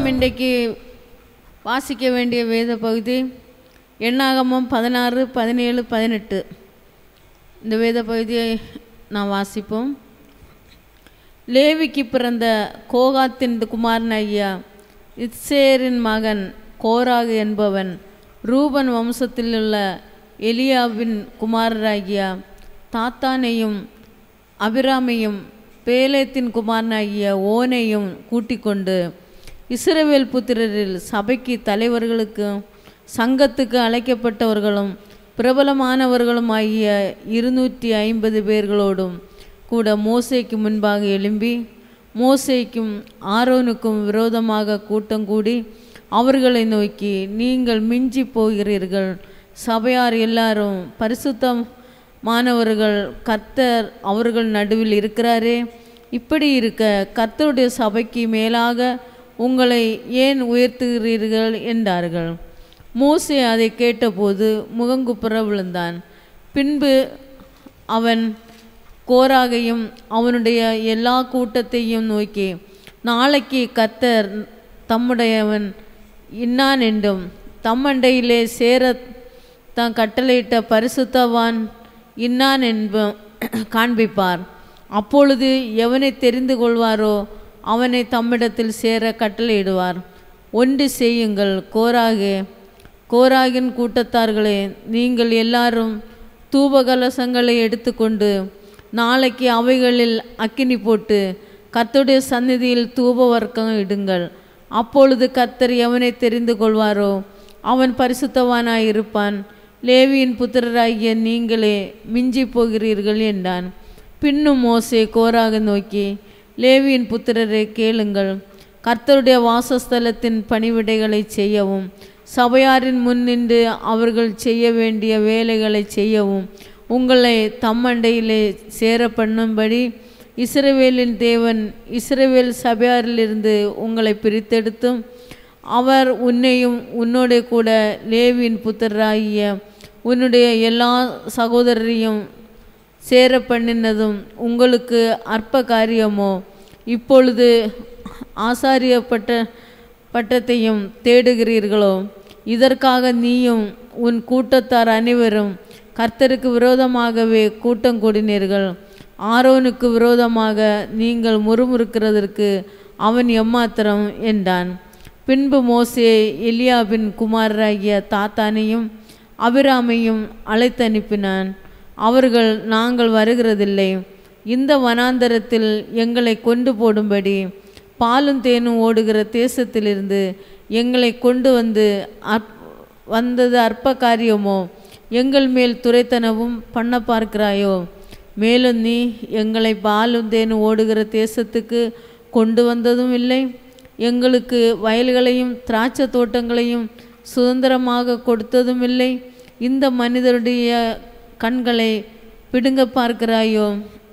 இன்றைக்கு வாசிக்க வேண்டிய வேத பகுதி எண்ணாகமம் பதினாறு பதினேழு பதினெட்டு இந்த வேத பகுதியை நாம் வாசிப்போம் லேவிக்கு பிறந்த கோகாத்தின் குமாரன் ஐயா இத்சேரின் மகன் கோராகு என்பவன் ரூபன் வம்சத்திலுள்ள எலியாவின் குமாரராகிய தாத்தானையும் அபிராமையும் பேலேத்தின் குமாரனாகிய ஓனையும் கூட்டிக் கொண்டு இஸ்ரவேல் புத்திரரில் சபைக்கு தலைவர்களுக்கும் சங்கத்துக்கு அழைக்கப்பட்டவர்களும் பிரபலமானவர்களும் ஆகிய இருநூற்றி ஐம்பது பேர்களோடும் கூட மோசேக்கு முன்பாக எழும்பி மோசேக்கும் ஆரோனுக்கும் விரோதமாக கூட்டம் கூடி அவர்களை நோக்கி நீங்கள் மிஞ்சி போகிறீர்கள் சபையார் எல்லாரும் பரிசுத்தமானவர்கள் கர்த்தர் அவர்கள் நடுவில் இருக்கிறாரே இப்படி இருக்க கர்த்தருடைய சபைக்கு மேலாக உங்களை ஏன் உயர்த்துகிறீர்கள் என்றார்கள் மோசே அதை கேட்டபோது முகங்குப்புற விழுந்தான் பின்பு அவன் கோராகையும் அவனுடைய எல்லா கூட்டத்தையும் நோக்கி நாளைக்கு கர்த்தர் தம்முடையவன் இன்னான் என்றும் தம்மண்டையிலே சேர தான் கட்டளையிட்ட பரிசுத்தவான் இன்னான் என்ப காண்பிப்பார் அப்பொழுது எவனை தெரிந்து கொள்வாரோ அவனை தம்மிடத்தில் சேர கட்டளையிடுவார் ஒன்று செய்யுங்கள் கோராகே கோராகின் கூட்டத்தார்களே நீங்கள் எல்லாரும் தூபகலசங்களை எடுத்துக்கொண்டு நாளைக்கு அவைகளில் அக்கினி போட்டு கர்த்தருடைய சந்நிதியில் தூப வர்க்கம் இடுங்கள் அப்பொழுது கர்த்தர் எவனை தெரிந்து கொள்வாரோ அவன் பரிசுத்தவானாய் இருப்பான் லேவியின் புத்திரராகிய நீங்களே மிஞ்சி போகிறீர்கள் என்றான் பின்னும் மோசே கோராக நோக்கி லேவியின் புத்திரரை கேளுங்கள் கர்த்தருடைய வாசஸ்தலத்தின் பணிவிடைகளை செய்யவும் சபையாரின் முன் நின்று அவர்கள் செய்ய வேண்டிய வேலைகளை செய்யவும் உங்களை தம்மண்டையிலே சேர பண்ணும்படி இஸ்ரவேலின் தேவன் இஸ்ரவேல் சபையாரிலிருந்து உங்களை பிரித்தெடுத்தும் அவர் உன்னையும் உன்னோட கூட லேவியின் புத்திரராகிய உன்னுடைய எல்லா சகோதரரையும் சேர பண்ணினதும் உங்களுக்கு அற்ப காரியமோ இப்பொழுது ஆசாரியப்பட்ட பட்டத்தையும் தேடுகிறீர்களோ இதற்காக நீயும் உன் கூட்டத்தார் அனைவரும் கர்த்தருக்கு விரோதமாகவே கூட்டம் கூடினீர்கள் ஆரோனுக்கு விரோதமாக நீங்கள் முறுமுறுக்கிறதற்கு அவன் எம்மாத்திரம் என்றான் பின்பு மோசே எலியாபின் குமாரராகிய தாத்தானையும் அபிராமையும் அழைத்து அனுப்பினான் அவர்கள் நாங்கள் வருகிறதில்லை இந்த வனாந்தரத்தில் எங்களை கொண்டு போடும்படி பாலும் தேனும் ஓடுகிற தேசத்திலிருந்து எங்களை கொண்டு வந்து அற் வந்தது அற்ப காரியமோ எங்கள் மேல் துரைத்தனவும் பண்ண பார்க்கிறாயோ மேலும் நீ எங்களை பாலும் தேனும் ஓடுகிற தேசத்துக்கு கொண்டு வந்ததும் இல்லை எங்களுக்கு வயல்களையும் திராட்சை தோட்டங்களையும் சுதந்திரமாக கொடுத்ததும் இல்லை இந்த மனிதருடைய கண்களை பிடுங்க பார்க்கிறாயோ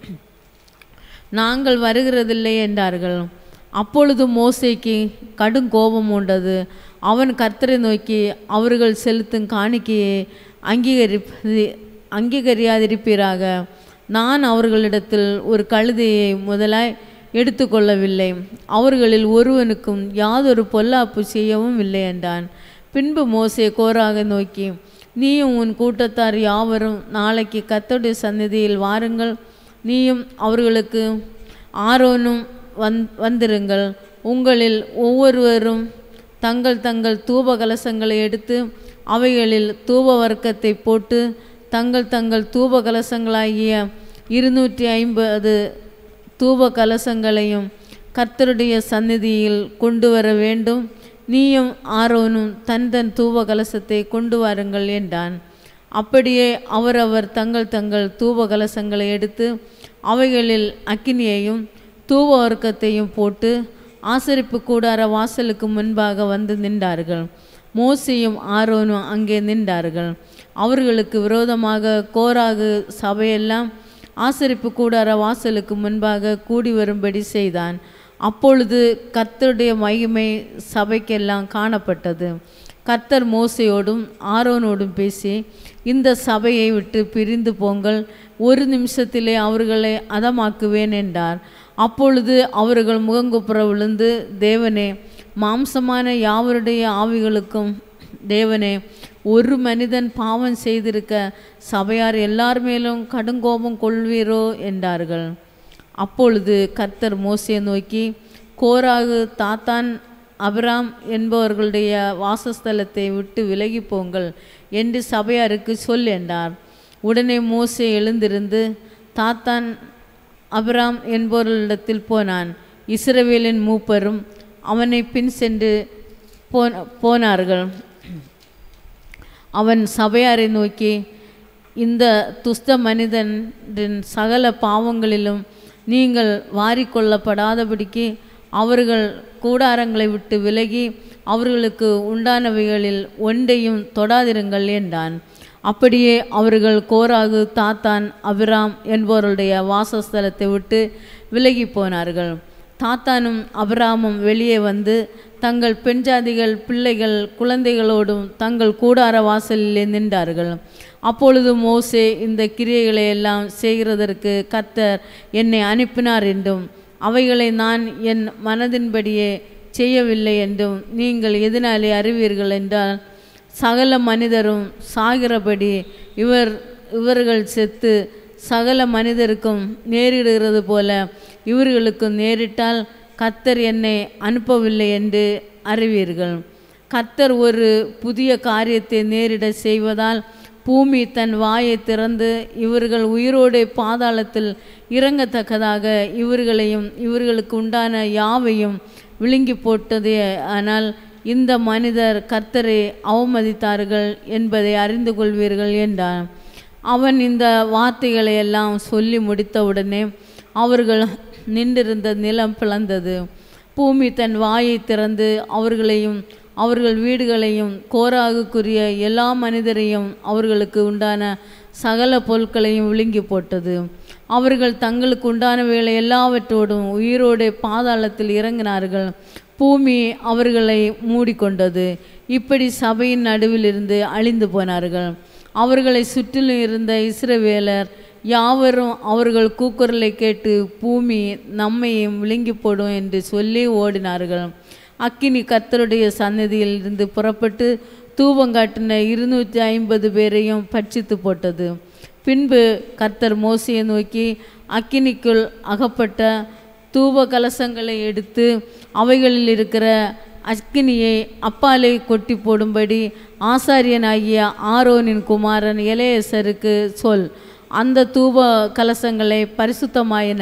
நாங்கள் வருகிறதில்லை என்றார்கள் அப்பொழுது மோசேக்கு கடும் கோபம் உண்டது அவன் கர்த்தரை நோக்கி அவர்கள் செலுத்தும் காணிக்கையை அங்கீகரிப்பது அங்கீகரியாதிருப்பீராக நான் அவர்களிடத்தில் ஒரு கழுதையை முதலாய் எடுத்துக்கொள்ளவில்லை அவர்களில் ஒருவனுக்கும் யாதொரு பொல்லாப்பு செய்யவும் இல்லை என்றான் பின்பு மோசே கோராக நோக்கி நீயும் உன் கூட்டத்தார் யாவரும் நாளைக்கு கத்தோடைய சந்நிதியில் வாருங்கள் நீயும் அவர்களுக்கு ஆரோனும் வந் வந்திருங்கள் உங்களில் ஒவ்வொருவரும் தங்கள் தங்கள் தூப கலசங்களை எடுத்து அவைகளில் தூப வர்க்கத்தை போட்டு தங்கள் தங்கள் தூப கலசங்களாகிய இருநூற்றி ஐம்பது தூப கலசங்களையும் கர்த்தருடைய சந்நிதியில் கொண்டு வர வேண்டும் நீயும் ஆரோனும் தன் தன் தூப கலசத்தை கொண்டு வாருங்கள் என்றான் அப்படியே அவரவர் தங்கள் தங்கள் தூப கலசங்களை எடுத்து அவைகளில் அக்கினியையும் தூப வர்க்கத்தையும் போட்டு ஆசரிப்பு கூடார வாசலுக்கு முன்பாக வந்து நின்றார்கள் மோசையும் ஆரோனும் அங்கே நின்றார்கள் அவர்களுக்கு விரோதமாக கோராகு சபையெல்லாம் ஆசரிப்பு கூடார வாசலுக்கு முன்பாக கூடி வரும்படி செய்தான் அப்பொழுது கர்த்தருடைய மகிமை சபைக்கெல்லாம் காணப்பட்டது கர்த்தர் மோசையோடும் ஆரோனோடும் பேசி இந்த சபையை விட்டு பிரிந்து போங்கள் ஒரு நிமிஷத்திலே அவர்களை அதமாக்குவேன் என்றார் அப்பொழுது அவர்கள் முகங்குப்புற விழுந்து தேவனே மாம்சமான யாவருடைய ஆவிகளுக்கும் தேவனே ஒரு மனிதன் பாவம் செய்திருக்க சபையார் எல்லார் மேலும் கடுங்கோபம் கொள்வீரோ என்றார்கள் அப்பொழுது கர்த்தர் மோசையை நோக்கி கோராகு தாத்தான் அபிராம் என்பவர்களுடைய வாசஸ்தலத்தை விட்டு விலகி போங்கள் என்று சபையாருக்கு சொல் என்றார் உடனே மோசே எழுந்திருந்து தாத்தான் அபிராம் என்பவர்களிடத்தில் போனான் இஸ்ரவேலின் மூப்பரும் அவனை பின் சென்று போன போனார்கள் அவன் சபையாரை நோக்கி இந்த துஸ்த மனிதனின் சகல பாவங்களிலும் நீங்கள் வாரிக்கொள்ளப்படாதபடிக்கு அவர்கள் கூடாரங்களை விட்டு விலகி அவர்களுக்கு உண்டானவைகளில் ஒன்றையும் தொடாதிருங்கள் என்றான் அப்படியே அவர்கள் கோராகு தாத்தான் அபிராம் என்பவருடைய வாசஸ்தலத்தை விட்டு விலகி போனார்கள் தாத்தானும் அபிராமும் வெளியே வந்து தங்கள் பெண்ஜாதிகள் பிள்ளைகள் குழந்தைகளோடும் தங்கள் கூடார வாசலிலே நின்றார்கள் அப்பொழுது மோசே இந்த கிரியைகளை எல்லாம் செய்கிறதற்கு கர்த்தர் என்னை அனுப்பினார் என்றும் அவைகளை நான் என் மனதின்படியே செய்யவில்லை என்றும் நீங்கள் எதனாலே அறிவீர்கள் என்றால் சகல மனிதரும் சாகிறபடி இவர் இவர்கள் செத்து சகல மனிதருக்கும் நேரிடுகிறது போல இவர்களுக்கும் நேரிட்டால் கர்த்தர் என்னை அனுப்பவில்லை என்று அறிவீர்கள் கர்த்தர் ஒரு புதிய காரியத்தை நேரிட செய்வதால் பூமி தன் வாயை திறந்து இவர்கள் உயிரோடு பாதாளத்தில் இறங்கத்தக்கதாக இவர்களையும் இவர்களுக்கு உண்டான யாவையும் விழுங்கி போட்டதே ஆனால் இந்த மனிதர் கர்த்தரை அவமதித்தார்கள் என்பதை அறிந்து கொள்வீர்கள் என்றான் அவன் இந்த வார்த்தைகளை எல்லாம் சொல்லி முடித்தவுடனே அவர்கள் நின்றிருந்த நிலம் பிளந்தது பூமி தன் வாயை திறந்து அவர்களையும் அவர்கள் வீடுகளையும் கோராகுக்குரிய எல்லா மனிதரையும் அவர்களுக்கு உண்டான சகல பொருட்களையும் விழுங்கி போட்டது அவர்கள் தங்களுக்கு உண்டானவைகளை எல்லாவற்றோடும் உயிரோடு பாதாளத்தில் இறங்கினார்கள் பூமி அவர்களை மூடிக்கொண்டது இப்படி சபையின் நடுவில் இருந்து அழிந்து போனார்கள் அவர்களை சுற்றிலும் இருந்த இஸ்ரவேலர் யாவரும் அவர்கள் கூக்குரலை கேட்டு பூமி நம்மையும் விழுங்கி போடும் என்று சொல்லி ஓடினார்கள் அக்கினி கர்த்தருடைய சன்னதியில் இருந்து புறப்பட்டு தூபங்காட்டின இருநூற்றி ஐம்பது பேரையும் பட்சித்து போட்டது பின்பு கர்த்தர் மோசையை நோக்கி அக்கினிக்குள் அகப்பட்ட தூப கலசங்களை எடுத்து அவைகளில் இருக்கிற அக்கினியை அப்பாலே கொட்டி போடும்படி ஆசாரியனாகிய ஆரோனின் குமாரன் இளையசருக்கு சொல் அந்த தூப கலசங்களை பரிசுத்தமாயின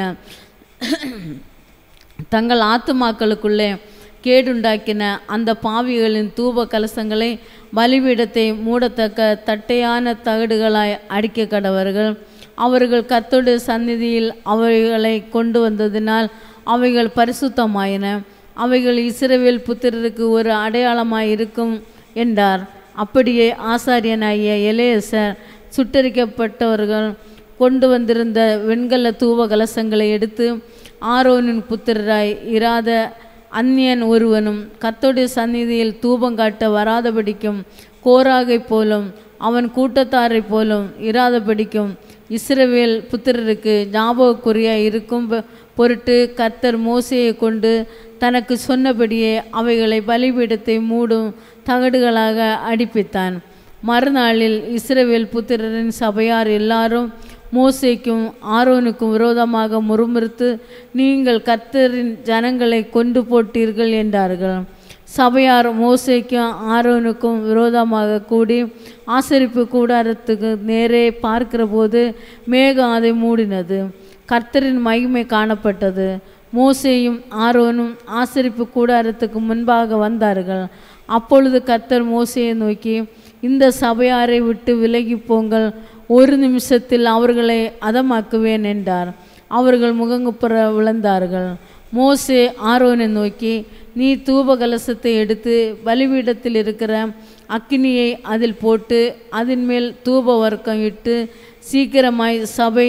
தங்கள் ஆத்துமாக்களுக்குள்ளே கேடுண்டாக்கின அந்த பாவிகளின் தூப கலசங்களை பலிபீடத்தை மூடத்தக்க தட்டையான தகடுகளாய் அடிக்க கடவர்கள் அவர்கள் கர்த்தருடைய சந்நிதியில் அவைகளை கொண்டு வந்ததினால் அவைகள் பரிசுத்தமாயின அவைகள் இஸ்ரவேல் புத்திரருக்கு ஒரு அடையாளமாய் இருக்கும் என்றார் அப்படியே ஆசாரியனாகிய எலேசர் சுட்டரிக்கப்பட்டவர்கள் கொண்டு வந்திருந்த வெண்கல தூப கலசங்களை எடுத்து ஆரோனின் புத்திரராய் இராத அந்நியன் ஒருவனும் கர்த்தருடைய சந்நிதியில் தூபம் காட்ட வராதபடிக்கும் கோராகை போலும் அவன் கூட்டத்தாரைப் போலும் இராதபடிக்கும் இஸ்ரவேல் புத்திரருக்கு ஞாபகக்குறியா இருக்கும் பொ- பொருட்டு கர்த்தர் மோசையை கொண்டு தனக்கு சொன்னபடியே அவைகளை பலிபீடத்தை மூடும் தகடுகளாக அடிப்பித்தான் மறுநாளில் இஸ்ரவேல் புத்திரரின் சபையார் எல்லாரும் மோசேக்கும் ஆரோனுக்கும் விரோதமாக முறுமுறுத்து நீங்கள் கர்த்தரின் ஜனங்களை கொண்டு போட்டீர்கள் என்றார்கள் சபையார் மோசேக்கும் ஆரோனுக்கும் விரோதமாக கூடி ஆசரிப்பு கூடாரத்துக்கு நேரே பார்க்கிறபோது மேகம் அதை மூடினது கர்த்தரின் மகிமை காணப்பட்டது மோசேயும் ஆரோனும் ஆசரிப்பு கூடாரத்துக்கு முன்பாக வந்தார்கள் அப்பொழுது கர்த்தர் மோசேயை நோக்கி இந்த சபையாரை விட்டு விலகி போங்கள் ஒரு நிமிஷத்தில் அவர்களை அதமாக்குவேன் என்றார் அவர்கள் முகங்குப்புற விழுந்தார்கள் மோசே ஆரோனை நோக்கி நீ தூப கலசத்தை எடுத்து பலிபீடத்தில் இருக்கிற அக்கினியை அதில் போட்டு அதன் மேல் தூப வர்க்கம் இட்டு சீக்கிரமாய் சபை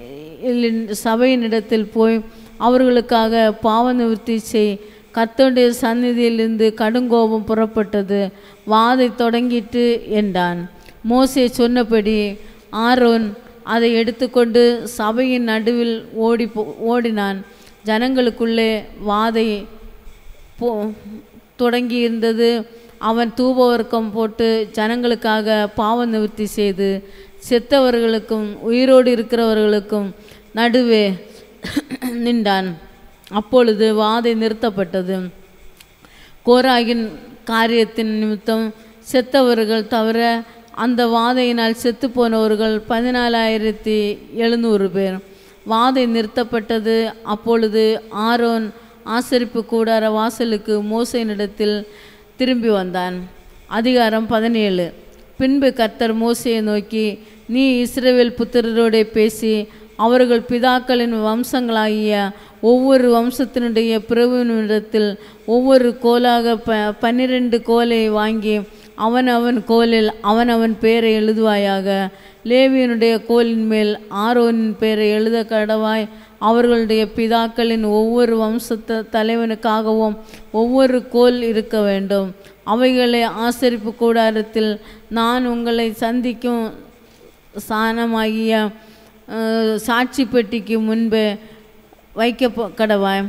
சபையினிடத்தில் போய் அவர்களுக்காக பாவ நிவர்த்தி செய் கர்த்தருடைய சந்நிதியிலிருந்து கடுங்கோபம் புறப்பட்டது வாதை தொடங்கிட்டு என்றான் மோசே சொன்னபடி ஆரோன் அதை எடுத்துக்கொண்டு சபையின் நடுவில் ஓடி போ- ஓடினான் ஜனங்களுக்குள்ளே வாதை போ தொடங்கி இருந்தது அவன் தூபவர்க்கம் போட்டு ஜனங்களுக்காக பாவ நிவர்த்தி செய்து செத்தவர்களுக்கும் உயிரோடு இருக்கிறவர்களுக்கும் நடுவே நின்றான் அப்பொழுது வாதை நிறுத்தப்பட்டது கோராகின் காரியத்தின் நிமித்தம் செத்தவர்கள் தவிர அந்த வாதையினால் செத்துப்போனவர்கள் பதினாலாயிரத்தி எழுநூறு பேர் வாதை நிறுத்தப்பட்டது அப்பொழுது ஆரோன் ஆசரிப்பு கூடார வாசலுக்கு மோசையினிடத்தில் திரும்பி வந்தான் அதிகாரம் பதினேழு பின்பு கர்த்தர் மோசையை நோக்கி நீ இஸ்ரவேல் புத்திரரோடே பேசி அவர்கள் பிதாக்களின் வம்சங்களாகிய ஒவ்வொரு வம்சத்தினுடைய பிரபுவினிடத்தில் ஒவ்வொரு கோலாக ப பன்னிரண்டு கோலை வாங்கி அவன் அவன் கோலில் அவன் அவன் பெயரை எழுதுவாயாக லேவியனுடைய கோலின் மேல் ஆரோனின் பெயரை எழுத கடவாய் அவர்களுடைய பிதாக்களின் ஒவ்வொரு வம்சத்த தலைவனுக்காகவும் ஒவ்வொரு கோல் இருக்க வேண்டும் அவைகளை ஆசரிப்பு கூடாரத்தில் நான் உங்களை சந்திக்கும் சாணமாகிய அஹ், சாட்சி பெட்டிக்கு முன்பே வைக்க ப- கடவாய்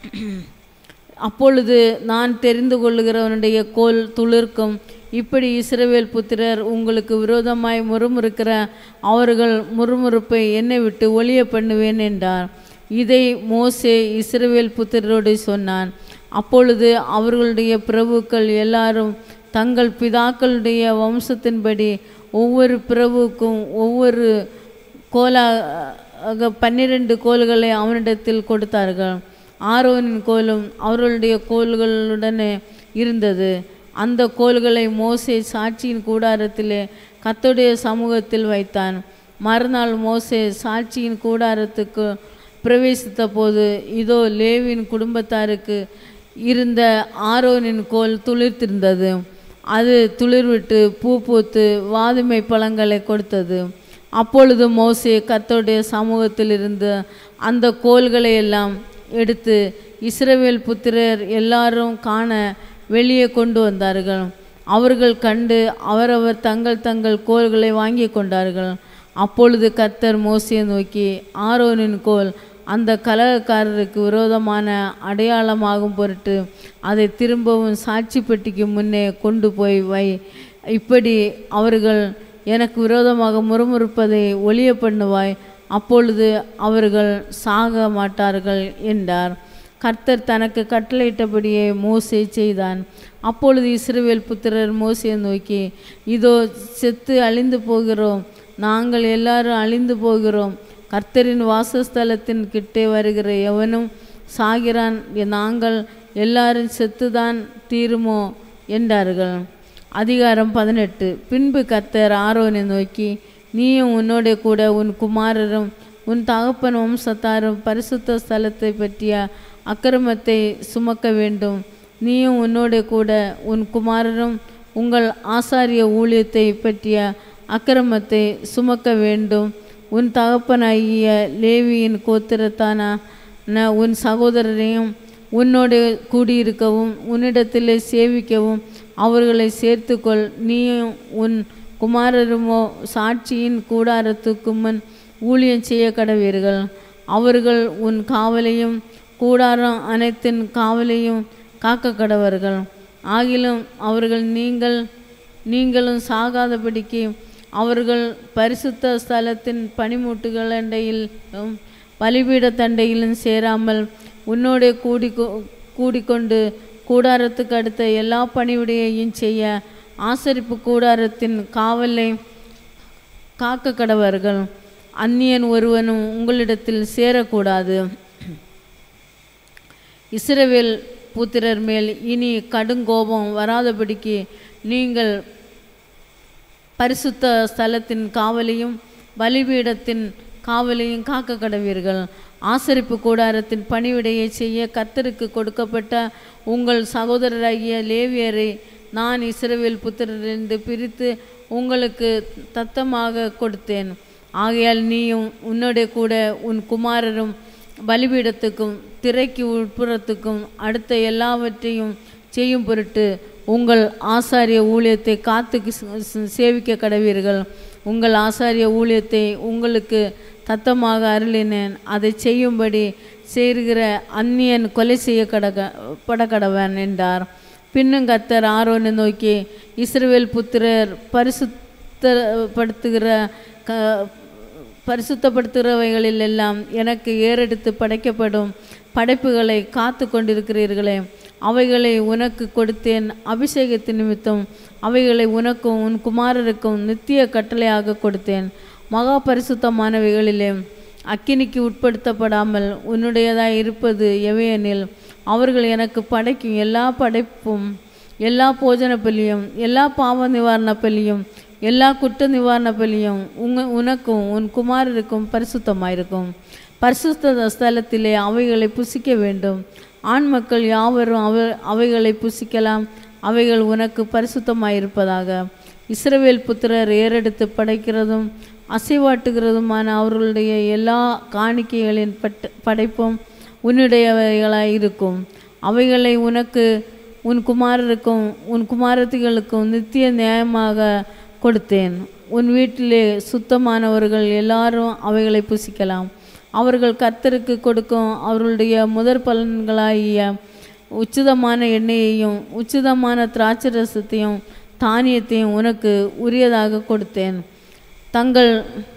அப்பொழுது நான் தெரிந்து கொள்ளுகிறவனுடைய கோல் துளிர்க்கும் இப்படி இஸ்ரவேல் புத்திரர் உங்களுக்கு விரோதமாய் முறுமுறுக்கிற அவர்கள் முறுமுறுப்பை என்னை விட்டு ஒளிய பண்ணுவேன் என்றார் இதை மோசே இஸ்ரவேல் புத்திரரோடு சொன்னான் அப்பொழுது அவர்களுடைய பிரபுக்கள் எல்லாரும் தங்கள் பிதாக்களுடைய வம்சத்தின்படி ஒவ்வொரு பிரபுவுக்கும் ஒவ்வொரு கோலாக பன்னிரண்டு கோல்களை அவனிடத்தில் கொடுத்தார்கள் ஆரோனின் கோலும் அவர்களுடைய கோல்களுடனே இருந்தது அந்த கோல்களை மோசே சாட்சியின் கூடாரத்திலே கர்த்தருடைய சமூகத்தில் வைத்தான் மறுநாள் மோசே சாட்சியின் கூடாரத்துக்கு பிரவேசித்த போது இதோ லேவின் குடும்பத்தாருக்கு இருந்த ஆரோனின் கோல் துளிர்த்திருந்தது அது துளிர்விட்டு பூ பூத்து வாதுமை பழங்களை கொடுத்தது அப்பொழுது மோசே கர்த்தருடைய சமூகத்தில் இருந்த அந்த கோல்களை எல்லாம் எடுத்து இஸ்ரவேல் புத்திரர் எல்லாரும் காண வெளியே கொண்டு வந்தார்கள் அவர்கள் கண்டு அவரவர் தங்கள் தங்கள் கோல்களை வாங்கி கொண்டார்கள் அப்பொழுது கர்த்தர் மோசையை நோக்கி ஆரோனின் கோல் அந்த கலகக்காரருக்கு விரோதமான அடையாளமாகும் பொருட்டு அதை திரும்பவும் சாட்சி பெட்டிக்கு முன்னே கொண்டு போய் வை இப்படி அவர்கள் எனக்கு விரோதமாக முறுமுறுப்பதை ஒளிய பண்ணுவாய் அப்பொழுது அவர்கள் சாக மாட்டார்கள் என்றார் கர்த்தர் தனக்கு கட்டளையிட்டபடியே மோசே செய்தான் அப்பொழுது இஸ்ரவேல் புத்திரர் மோசையை நோக்கி இதோ செத்து அழிந்து போகிறோம் நாங்கள் எல்லாரும் அழிந்து போகிறோம் கர்த்தரின் வாசஸ்தலத்தின் கிட்டே வருகிற எவனும் சாகிறான் நாங்கள் எல்லாரும் செத்துதான் தீருமோ என்றார்கள் அதிகாரம் பதினெட்டு பின்பு கர்த்தர் ஆரோனை நோக்கி நீயும் உன்னோட கூட உன் குமாரரும் உன் தகப்பன் வம்சத்தாரும் பரிசுத்த ஸ்தலத்தை பற்றிய அக்கிரமத்தை சுமக்க வேண்டும் நீயும் உன்னோட கூட உன் குமாரரும் உங்கள் ஆசாரிய ஊழியத்தை பற்றிய அக்கிரமத்தை சுமக்க வேண்டும் உன் தகப்பனாகிய லேவியின் கோத்திரத்தான உன் சகோதரரையும் உன்னோடு கூடியிருக்கவும் உன்னிடத்திலே சேவிக்கவும் அவர்களை சேர்த்துக்கொள் நீயும் உன் குமாரருமோ சாட்சியின் கூடாரத்துக்கு முன் ஊழியம் செய்ய கடவீர்கள் அவர்கள் உன் காவலையும் கூடாரம் அனைத்தின் காவலையும் காக்க கடவர்கள் ஆகிலும் அவர்கள் நீங்கள் நீங்களும் சாகாதபடிக்கு அவர்கள் பரிசுத்த ஸ்தலத்தின் பனிமூட்டுகளண்டையிலும் பலிபீட தண்டையிலும் சேராமல் உன்னோடே கூடி கூடிக்கொண்டு கூடாரத்துக்கு அடுத்த எல்லா பணிவிடையையும் செய்ய ஆசரிப்பு கூடாரத்தின் காவலை காக்க கடவர்கள் அந்நியன் ஒருவனும் உங்களிடத்தில் சேரக்கூடாது இஸ்ரவேல் புத்திரர் மேல் இனி கடுங்கோபம் வராதபடிக்கு நீங்கள் பரிசுத்த ஸ்தலத்தின் காவலையும் பலிபீடத்தின் காவலையும் காக்க கடவீர்கள் ஆசரிப்பு கூடாரத்தின் பணிவிடையை செய்ய கர்த்தருக்கு கொடுக்கப்பட்ட உங்கள் சகோதரராகிய லேவியரை நான் இஸ்ரவேல் புத்திரரிலிருந்து பிரித்து உங்களுக்கு தத்தமாக கொடுத்தேன் ஆகையால் நீயும் உன்னோட கூட உன் குமாரரும் பலிபீடத்துக்கும் திரைக்கு உட்புறத்துக்கும் அடுத்த எல்லாவற்றையும் செய்யும் பொருட்டு உங்கள் ஆசாரிய ஊழியத்தை காத்து சேவிக்க கடவீர்கள் உங்கள் ஆசாரிய ஊழியத்தை உங்களுக்கு தத்தமாக அருளினேன் அதை செய்யும்படி செய்கிற அந்நியன் கொலை செய்ய கடக படக்கடவன் என்றார் பின்னும் கத்தர் ஆரோனை நோக்கி இஸ்ரவேல் புத்திரர் பரிசுத்தப்படுத்துகிற க பரிசுத்தப்படுத்துகிறவைகளில் எல்லாம் எனக்கு ஏறெடுத்து படைக்கப்படும் படைப்புகளை காத்து கொண்டிருக்கிறீர்களே அவைகளை உனக்கு கொடுத்தேன் அபிஷேகத்தின் நிமித்தம் அவைகளை உனக்கும் உன் குமாரருக்கும் நித்திய கட்டளையாக கொடுத்தேன் மகா பரிசுத்தமானவைகளிலே அக்கினிக்கு உட்படுத்தப்படாமல் உன்னுடையதாய் இருப்பது எவையெனில் அவர்கள் எனக்கு படைக்கும் எல்லா படைப்பும் எல்லா போஜன பலியும் எல்லா பாவ நிவாரண பலியும் எல்லா குற்ற நிவாரண பலியும் உங்க உனக்கும் உன் குமாரருக்கும் பரிசுத்தமாயிருக்கும் பரிசுத்த ஸ்தலத்திலே அவைகளை புசிக்க வேண்டும் ஆண் மக்கள் யாவரும் அவ அவைகளை புசிக்கலாம் அவைகள் உனக்கு பரிசுத்தமாயிருப்பதாக இஸ்ரவேல் புத்திரர் ஏறெடுத்து படைக்கிறதும் அசைவாட்டுகிறதுமான அவர்களுடைய எல்லா காணிக்கைகளின் பட்ட படைப்பும் உன்னுடையவைகளாய் இருக்கும் அவைகளை உனக்கு உன் குமாரருக்கும் உன் குமாரத்திகளுக்கும் நித்திய நியாயமாக கொடுத்தேன் உன் வீட்டிலே சுத்தமானவர்கள் எல்லாரும் அவைகளை புசிக்கலாம் அவர்கள் கர்த்தருக்கு கொடுக்கும் அவர்களுடைய முதற் பலன்களாகிய உச்சிதமான எண்ணெயையும் உச்சிதமான திராட்சை ரசத்தையும் தானியத்தையும் உனக்கு உரியதாக கொடுத்தேன் தங்கள்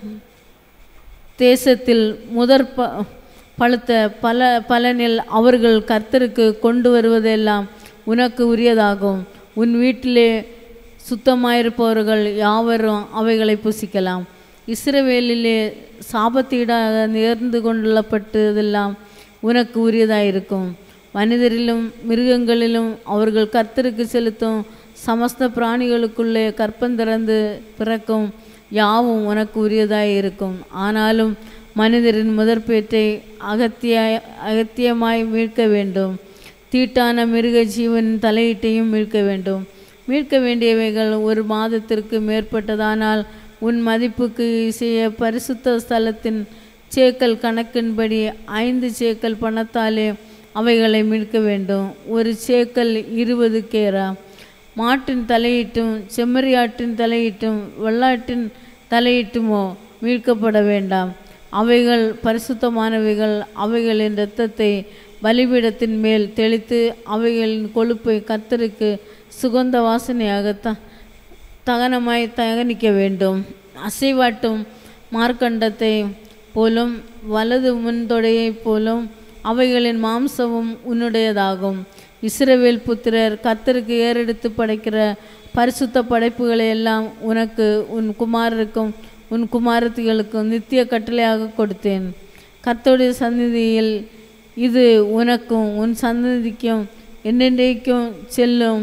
தேசத்தில் முதற் ப பழுத்த பல பலனில் அவர்கள் கர்த்தருக்கு கொண்டு வருவதெல்லாம் உனக்கு உரியதாகும் உன் வீட்டிலே சுத்தமாயிருப்பவர்கள் யாவரும் அவைகளை புசிக்கலாம் இஸ்ரவேலிலே சாபத்தீடாக நேர்ந்து கொள்ளப்பட்டதெல்லாம் உனக்கு உரியதாயிருக்கும் மனிதரிலும் மிருகங்களிலும் அவர்கள் கர்த்தருக்கு செலுத்தும் சமஸ்த பிராணிகளுக்குள்ளே கற்பந்திறந்து பிறக்கும் யாவும் உனக்கு உரியதாய் இருக்கும் ஆனாலும் மனிதரின் முதற்பேற்றை அகத்திய அகத்தியமாய் மீட்க வேண்டும் தீட்டான மிருக ஜீவன் தலையீட்டையும் மீட்க வேண்டும் மீட்க வேண்டியவைகள் ஒரு மாதத்திற்கு மேற்பட்டதானால் உன் மதிப்புக்கு செய்ய பரிசுத்த ஸ்தலத்தின் சேக்கல் கணக்கின்படி ஐந்து சேக்கல் பணத்தாலே அவைகளை மீட்க வேண்டும் ஒரு சேக்கல் இருபது கேரா மாட்டின் தலையீட்டும் செம்மறியாட்டின் தலையீட்டும் வெள்ளாட்டின் தலையீட்டுமோ மீட்கப்பட வேண்டாம் அவைகள் பரிசுத்தமானவைகள் அவைகளின் இரத்தத்தை பலிபீடத்தின் மேல் தெளித்து அவைகளின் கொழுப்பை கர்த்தருக்கு சுகந்த வாசனையாக த தகனமாய் தகனிக்க வேண்டும் அசைவாட்டும் மார்க்கண்டத்தை போலும் வலது முன்தொடையைப் போலும் அவைகளின் மாம்சமும் உன்னுடையதாகும் இஸ்ரவேல் புத்திரர் கர்த்தருக்கு ஏறெடுத்து படைக்கிற பரிசுத்த படைப்புகளை எல்லாம் உனக்கு உன் குமாரருக்கும் உன் குமாரத்திகளுக்கும் நித்திய கட்டளையாக கொடுத்தேன் கர்த்தருடைய சந்நிதியில் இது உனக்கும் உன் சந்ததிக்கும் என்னென்றைக்கும் செல்லும்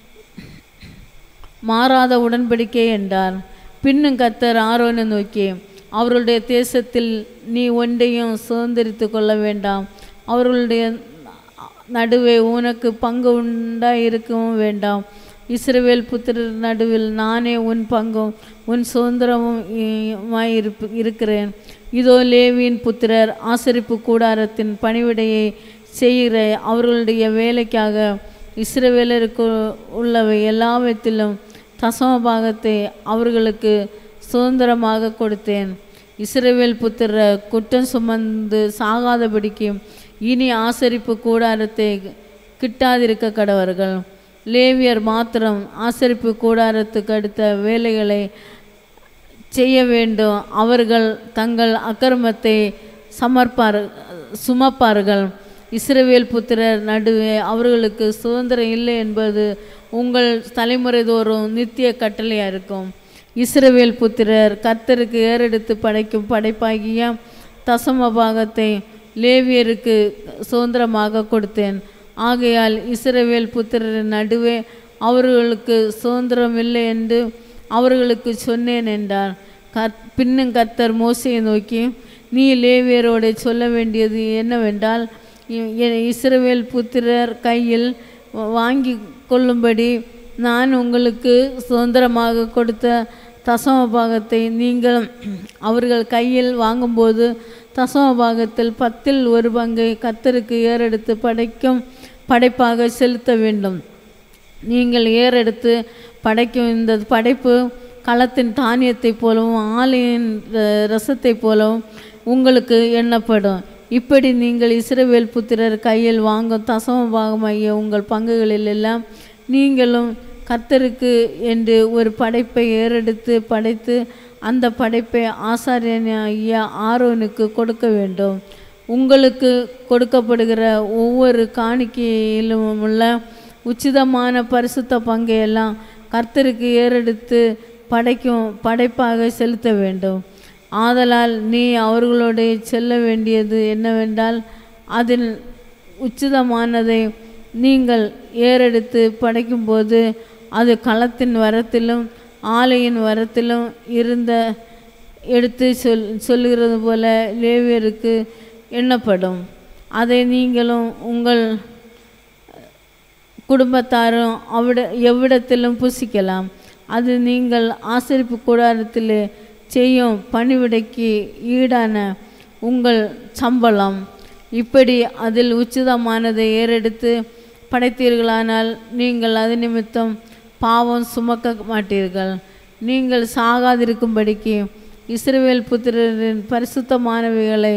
மாறாத உடன்படிக்கை என்றார் பின்னும் கத்தர் ஆரோனை நோக்கி அவர்களுடைய தேசத்தில் நீ ஒன்றையும் சுதந்திரித்து கொள்ள வேண்டாம் அவர்களுடைய நடுவே உனக்கு பங்கு உண்டாய் இருக்கவும் வேண்டாம் இஸ்ரவேல் புத்திரர் நடுவில் நானே உன் பங்கும் உன் சுதந்திரமும் இருப்பு இருக்கிறேன் இதோ லேவியின் புத்திரர் ஆசரிப்பு கூடாரத்தின் பணிவிடையை செய்கிற அவர்களுடைய வேலைக்காக இஸ்ரவேலருக்கு உள்ளவை எல்லாவற்றிலும் தசம பாகத்தை அவர்களுக்கு சுதந்திரமாக கொடுத்தேன் இஸ்ரவேல் புத்திர குற்றம் சுமந்து சாகாதபடிக்கு இனி ஆசரிப்பு கூடாரத்தை கிட்டாதிருக்க கடவர்கள் லேவியர் மாத்திரம் ஆசரிப்பு கூடாரத்துக்கு அடுத்த வேலைகளை செய்ய வேண்டும் அவர்கள் தங்கள் அக்கிரமத்தை சமர்ப்பார் சுமப்பார்கள் இஸ்ரவேல் புத்திரர் நடுவே அவர்களுக்கு சுதந்திரம் இல்லை என்பது உங்கள் தலைமுறை தோறும் நித்திய கட்டளையாக இருக்கும் இஸ்ரவேல் புத்திரர் கர்த்தருக்கு ஏறெடுத்து படைக்கும் படைப்பாகிய தசம பாகத்தை லேவியருக்கு சுதந்திரமாக கொடுத்தேன் ஆகையால் இஸ்ரவேல் புத்திரரின் நடுவே அவர்களுக்கு சுதந்திரம் இல்லை என்று அவர்களுக்கு சொன்னேன் என்றார் கத் பின்னும் கர்த்தர் மோசையை நோக்கி நீ லேவியரோட சொல்ல வேண்டியது என்னவென்றால் இஸ்ரவேல் புத்திரர் கையில் வாங்கி கொள்ளும்படி நான் உங்களுக்கு சுதந்திரமாக கொடுத்த தசம பாகத்தை நீங்கள் அவர்கள் கையில் வாங்கும்போது தசம பாகத்தில் பத்தில் ஒரு பங்கை கத்தருக்கு ஏறெடுத்து படைக்கும் படைப்பாக செலுத்த வேண்டும் நீங்கள் ஏறெடுத்து படைக்கும் இந்த படைப்பு களத்தின் தானியத்தை போலவும் ஆலையின் ரசத்தை போலவும் உங்களுக்கு எண்ணப்படும் இப்படி நீங்கள் இஸ்ரவேல் புத்திரர் கையில் வாங்கும் தசம பாகமாகிய உங்கள் பங்குகளில் எல்லாம் நீங்களும் கர்த்தருக்கு என்று ஒரு படைப்பை ஏறெடுத்து படைத்து அந்த படைப்பை ஆசாரியனாகிய ஆரோனுக்கு கொடுக்க வேண்டும் உங்களுக்கு கொடுக்கப்படுகிற ஒவ்வொரு காணிக்கையிலும் உள்ள உச்சிதமான பரிசுத்த பங்கையெல்லாம் கர்த்தருக்கு ஏறெடுத்து படைக்கும் படைப்பாக செலுத்த வேண்டும் ஆதலால் நீ அவர்களோடு செல்ல வேண்டியது என்னவென்றால் அதில் உச்சிதமானதை நீங்கள் ஏறெடுத்து படைக்கும்போது அது களத்தின் வரத்திலும் ஆலையின் வரத்திலும் இருந்த எடுத்து சொல் சொல்லுகிறது போல லேவியருக்கு எண்ணப்படும் அதை நீங்களும் உங்கள் குடும்பத்தாரும் அவிட எவ்விடத்திலும் புசிக்கலாம் அது நீங்கள் ஆசரிப்பு கூடாரத்தில் செய்யும் பணிவிடைக்கு ஈடான உங்கள் சம்பளம் இப்படி அதில் உச்சிதமானதை ஏறெடுத்து படைத்தீர்களானால் நீங்கள் அது நிமித்தம் பாவம் சுமக்க மாட்டீர்கள் நீங்கள் சாகாதிருக்கும்படிக்கு இஸ்ரவேல் புத்திரரின் பரிசுத்தமானவைகளை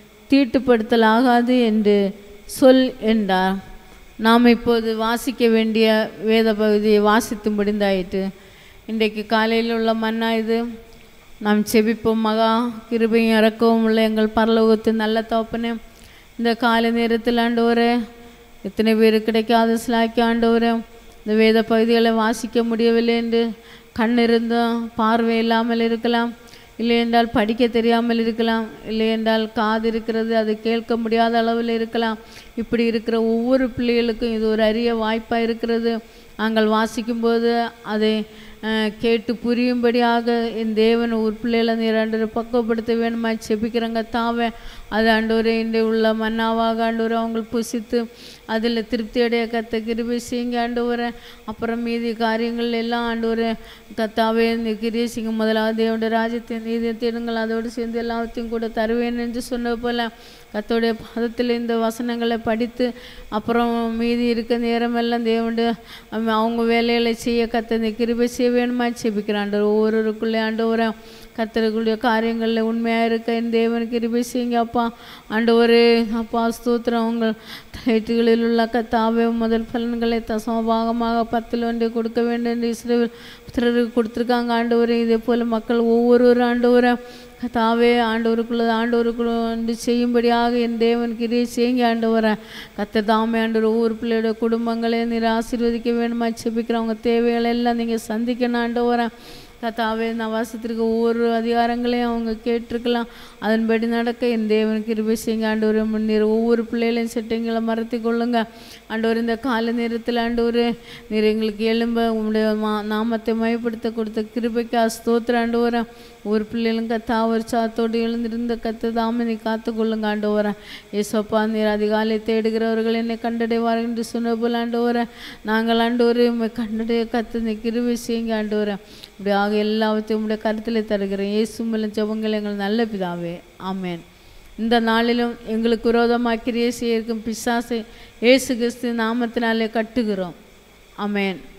தீட்டுப்படுத்தலாகாது என்று சொல் என்றார் நாம் இப்போது வாசிக்க வேண்டிய வேத பகுதியை வாசித்து முடிந்தாயிற்று இன்றைக்கு காலையில் உள்ள மன்னா இது நாம் செபிப்போம் மகா கிருபையும் இறக்கவும் உள்ள எங்கள் பரலோகத்தின் நல்ல தோப்பனே இந்த காலை நேரத்தில் ஆண்டவரே எத்தனை பேர் கிடைக்காத சிலாக்கி ஆண்டவரே இந்த வேத பகுதிகளை வாசிக்க முடியவில்லை என்று கண் இருந்தும் பார்வை இல்லாமல் இருக்கலாம் இல்லை என்றால் படிக்க தெரியாமல் இருக்கலாம் இல்லை என்றால் காது இருக்கிறது அது கேட்க முடியாத அளவில் இருக்கலாம் இப்படி இருக்கிற ஒவ்வொரு பிள்ளைகளுக்கும் இது ஒரு அரிய வாய்ப்பாக இருக்கிறது நாங்கள் வாசிக்கும்போது அதை அஹ், கேட்டு புரியும்படியாக என் தேவன் ஒரு பிள்ளைகளை நீர் ஆண்டவரை பக்குவப்படுத்த வேணுமா செபிக்கிறங்க தாவே அது ஆண்டவரே இன்று உள்ள மன்னாவாக ஆண்டவரை அவங்க புசித்து அதில் திருப்தி அடைய கத்த கிருபை செய்யுங்க ஆண்டவரை அப்புறம் மீதி காரியங்கள் எல்லாம் ஆண்டவரை கத்தாவே இந்த கிரியை செய்யுங்க முதலாவது தேவனுடைய ராஜ்யத்தை நீதியை தேடுங்கள் அதோடு சேர்ந்து எல்லாத்தையும் கூட தருவேன் என்று சொன்னது போல கத்தோடைய பாதத்தில் இந்த வசனங்களை படித்து அப்புறம் மீதி இருக்க நேரமெல்லாம் தேவனுடைய அம் அவங்க வேலைகளை செய்ய கத்த இந்த கிருபை செய்ய வேணுமா செபிக்கிறாண்டவர் ஒவ்வொருவருக்குள்ளே ஆண்டவரை கத்தருக்குள்ள காரியங்களில் உண்மையாக இருக்க என் தேவன் கிருபை செய்யுங்க அப்பா ஆண்டவரே அப்பா ஸ்தோத்திரம் உங்கள் தலையீட்டுகளில் உள்ள கத்தாவே முதல் பலன்களை தசமபாகமாக பத்தில் ஒன்றை கொடுக்க வேண்டும் என்று இஸ்ரேல் புத்திரருக்கு கொடுத்துருக்காங்க ஆண்டவரே இதே போல் மக்கள் ஒவ்வொரு ஆண்டவரை கத்தாவே ஆண்டவருக்குள்ளது ஆண்டவருக்குள்ள வந்து செய்யும்படியாக என் தேவன் கிரியை செய்யுங்க ஆண்டவரை கத்த தாமே ஆண்டவர் ஒவ்வொரு பிள்ளையோட குடும்பங்களை நீர் ஆசீர்வதிக்க வேணுமா செபிக்கிறவங்க தேவைகளை எல்லாம் நீங்கள் சந்திக்கணும் ஆண்டவரை கத்தாவே நான் வாசத்திற்கு ஒவ்வொரு அதிகாரங்களையும் அவங்க கேட்டிருக்கலாம் அதன்படி நடக்க என் தேவன் கிருபை செய்யுங்க ஆண்டவரே முன்னீர் ஒவ்வொரு பிள்ளைகளையும் செட்டைங்களை மறைத்து கொள்ளுங்க ஆண்டவர் இந்த கால நேரத்தில் ஆண்டவர் நீர் எங்களுக்கு எழும்ப உங்களுடைய மா நாமத்தை மயப்படுத்த கொடுத்த கிருபைக்கு ஸ்தோத்திர ஆண்டவரை ஒவ்வொரு பிள்ளைகளும் கத்தா ஒரு சாத்தோடு எழுந்திருந்த கத்து தாம நீ காத்து கொள்ளுங்க ஆண்டவரை ஏசப்பா நீர் அதிகாலை தேடுகிறவர்கள் என்னை கண்டடைவார்கள் என்று சொன்ன போல் ஆண்டவரை நாங்கள் ஆண்டவரை உம்மை கண்டடைய கத்து நீ கிருபை செய்யுங்க ஆண்டவரை இப்படியாக எல்லாவற்றையும் உங்களுடைய கருத்தில் தருகிறேன் இயேசு மூலம் ஜெபங்கள் எங்கள் நல்ல பிதாவே ஆமென் இந்த நாளிலும் எங்களுக்கு விரோதமாக கிரியை செய்ய இருக்கும் பிசாசை இயேசு கிறிஸ்து நாமத்தினாலே கட்டுகிறோம் ஆமென்